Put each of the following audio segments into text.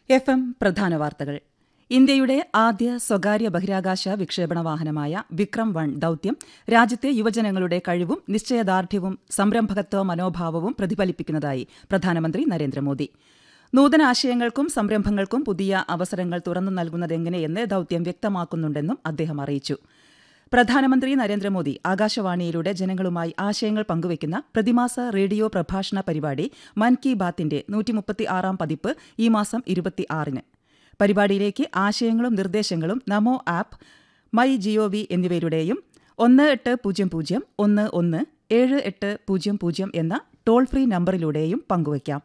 F M പ്രധാന വാർത്തകൾ ഇന്ത്യയുടെ ആദ്യ സ്വകാര്യ ബഹിരാകാശ വിക്ഷേപണ വാഹനമായ വിക്രം വൺ ദൌത്യം രാജ്യത്തെ യുവജനങ്ങളുടെ കഴിവും നിശ്ചയദാർഢ്യവും സംരംഭകത്വ മനോഭാവവും പ്രതിഫലിപ്പിക്കുന്നതായി പ്രധാനമന്ത്രി നരേന്ദ്രമോദി നൂതനാശയങ്ങൾക്കും സംരംഭങ്ങൾക്കും പുതിയ അവസരങ്ങൾ തുറന്നു നൽകുന്നതെങ്ങനെയെന്ന് ദൌത്യം വ്യക്തമാക്കുന്നുണ്ടെന്നും അദ്ദേഹം അറിയിച്ചു പ്രധാനമന്ത്രി നരേന്ദ്രമോദി ആകാശവാണിയിലൂടെ ജനങ്ങളുമായി ആശയങ്ങൾ പങ്കുവയ്ക്കുന്ന പ്രതിമാസ റേഡിയോ പ്രഭാഷണ പരിപാടി മൻ കി ബാത്തിന്റെ നൂറ്റിമുപ്പത്തിയാറാം പതിപ്പ് ഈ മാസം ഇരുപത്തിയാറിന് പരിപാടിയിലേക്ക് ആശയങ്ങളും നിർദ്ദേശങ്ങളും നമോ ആപ്പ് മൈ ജിഒവി എന്നിവയിലൂടെയും ഒന്ന് എട്ട് പൂജ്യം പൂജ്യം ഒന്ന് ഒന്ന് ഏഴ് എട്ട് പൂജ്യം പൂജ്യം എന്ന ടോൾ ഫ്രീ നമ്പറിലൂടെയും പങ്കുവയ്ക്കാം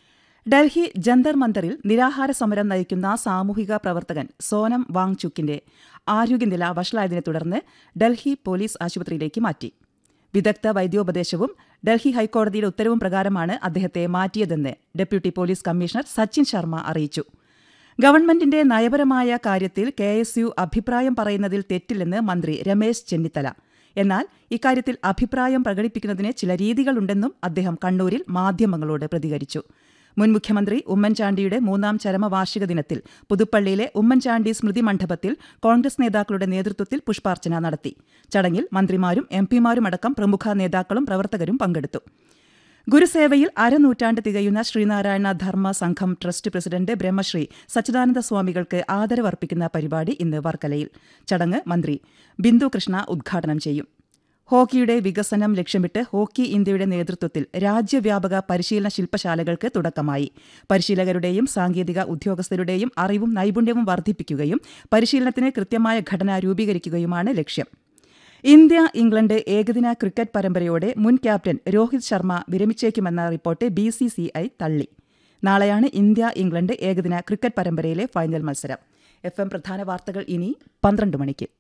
ഡൽഹി ജന്തർ മന്ദറിൽ നിരാഹാര സമരം നയിക്കുന്ന സാമൂഹിക പ്രവർത്തകൻ സോനം വാങ്ചുക്കിന്റെ ആരോഗ്യനില വഷളായതിനെ തുടർന്ന് ഡൽഹി പോലീസ് ആശുപത്രിയിലേക്ക് മാറ്റി വിദഗ്ധ വൈദ്യോപദേശവും ഡൽഹി ഹൈക്കോടതിയുടെ ഉത്തരവും പ്രകാരമാണ് അദ്ദേഹത്തെ മാറ്റിയതെന്ന് deputy police commissioner Sachin Sharma അറിയിച്ചു ഗവൺമെന്റിന്റെ നയപരമായ കാര്യത്തിൽ കെ എസ് യു അഭിപ്രായം പറയുന്നതിൽ തെറ്റില്ലെന്ന് മന്ത്രി രമേശ് ചെന്നിത്തല എന്നാൽ ഇക്കാര്യത്തിൽ അഭിപ്രായം പ്രകടിപ്പിക്കുന്നതിന് ചില രീതികളുണ്ടെന്നും അദ്ദേഹം കണ്ണൂരിൽ മാധ്യമങ്ങളോട് പ്രതികരിച്ചു മുൻ മുഖ്യമന്ത്രി ഉമ്മൻചാണ്ടിയുടെ മൂന്നാം ചരമവാർഷിക ദിനത്തിൽ പുതുപ്പള്ളിയിലെ ഉമ്മൻചാണ്ടി സ്മൃതി മണ്ഡപത്തിൽ കോൺഗ്രസ് നേതാക്കളുടെ നേതൃത്വത്തിൽ പുഷ്പാർച്ചന നടത്തി ചടങ്ങിൽ മന്ത്രിമാരും എം പിമാരുമടക്കം പ്രമുഖ നേതാക്കളും പ്രവർത്തകരും പങ്കെടുത്തു ഗുരുസേവയിൽ അരനൂറ്റാണ്ട് തികയുന്ന ശ്രീനാരായണ ധർമ്മ സംഘം ട്രസ്റ്റ് പ്രസിഡന്റ് ബ്രഹ്മശ്രീ സച്ചിദാനന്ദ സ്വാമികൾക്ക് ആദരവർപ്പിക്കുന്ന പരിപാടി ഇന്ന് വർക്കലയിൽ ചടങ്ങ് മന്ത്രി ബിന്ദു കൃഷ്ണ ഉദ്ഘാടനം ചെയ്യും ഹോക്കിയുടെ വികസനം ലക്ഷ്യമിട്ട് ഹോക്കി ഇന്ത്യയുടെ നേതൃത്വത്തിൽ രാജ്യവ്യാപക പരിശീലന ശില്പശാലകൾക്ക് തുടക്കമായി പരിശീലകരുടെയും സാങ്കേതിക ഉദ്യോഗസ്ഥരുടെയും അറിവും നൈപുണ്യവും വർദ്ധിപ്പിക്കുകയും പരിശീലനത്തിന് കൃത്യമായ ഘടന രൂപീകരിക്കുകയുമാണ് ലക്ഷ്യം ഇന്ത്യ ഇംഗ്ലണ്ട് ഏകദിന ക്രിക്കറ്റ് പരമ്പരയോടെ മുൻ ക്യാപ്റ്റൻ രോഹിത് ശർമ്മ വിരമിച്ചേക്കുമെന്ന report B C C I തള്ളി നാളെയാണ് ഇന്ത്യ ഇംഗ്ലണ്ട് ഏകദിന ക്രിക്കറ്റ് പരമ്പരയിലെ ഫൈനൽ മത്സരം എഫ് എം പ്രധാന വാർത്തകൾ ഇനി പന്ത്രണ്ട് മണിക്ക്